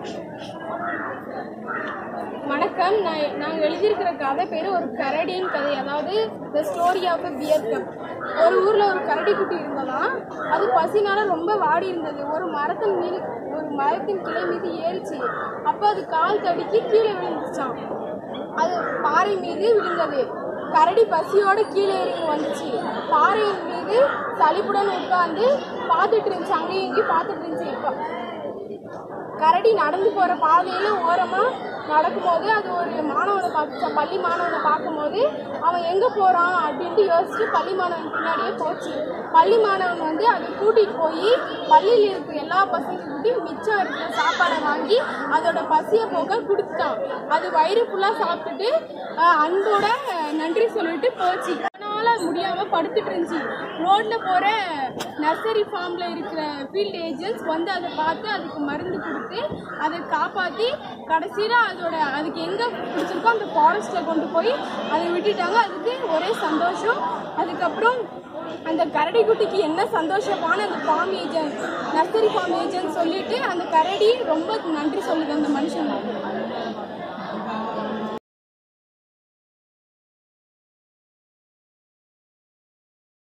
வணக்கம் நான் நாங்கள் எழுதியிருக்கிற கதை பேர் ஒரு கரடியின் கதை அதாவது the story of bear cub ஒரு ஊரில் ஒரு கரடி குட்டி இருந்ததாம் அது பசினால ரொம்ப வாடி இருந்தது ஒரு மரத்தின் மீது ஒரு மரத்தின் கிளை மீது ஏறிச்சு அப்போ அது கால் தடுக்கி கீழே விழுந்துச்சான் அது பாறை மீது விழுந்தது கரடி பசியோட கீழே இறங்கி வந்துச்சு பாறையின் மீது சளிப்புடன் உட்கார்ந்து பார்த்துட்டு இருந்துச்சு அங்கேயும் இங்கேயும் பார்த்துட்டு இருந்துச்சு இப்போ கரடி நடந்து போற பாதையில ஓரமா நடக்கும்போது அது ஒரு மாணவனை பார்த்துச்சா பள்ளி மாணவனை பார்க்கும்போது அவன் எங்க போறான் அப்படின்ட்டு யோசிச்சு பள்ளி மாணவன் பின்னாடியே போச்சு பள்ளி மாணவன் வந்து அதை கூட்டிட்டு போய் பள்ளியில் இருக்கிற எல்லா பசங்கள்கிட்டையும் மிச்சம் இருக்கிற சாப்பாடை வாங்கி அதோட பசியை போக கொடுத்துட்டான் அது வயிறு ஃபுல்லா சாப்பிட்டுட்டு அஹ், அன்போட நன்றி சொல்லிட்டு போச்சு அதனால முடியாம படுத்துட்டு இருந்துச்சு ரோட்ல போற நர்சரி ஃபார்ம்ல இருக்கிற ஃபீல்ட் ஏஜென்ட்ஸ் வந்து அதை பார்த்து அதுக்கு மருந்து கொடுத்து அதை காப்பாத்தி கடைசியில அதோட அதுக்கு எங்க பிடிச்சிருக்கோ அந்த ஃபாரஸ்ட்ல கொண்டு போய் அதை விட்டுட்டாங்க அதுக்கு ஒரே சந்தோஷம் அதுக்கப்புறம் அந்த கரடி குட்டிக்கு என்ன சந்தோஷமான அந்த farm agent nursery farm agent சொல்லிட்டு அந்த கரடி ரொம்ப நன்றி சொல்லுது அந்த மனுஷனுக்கு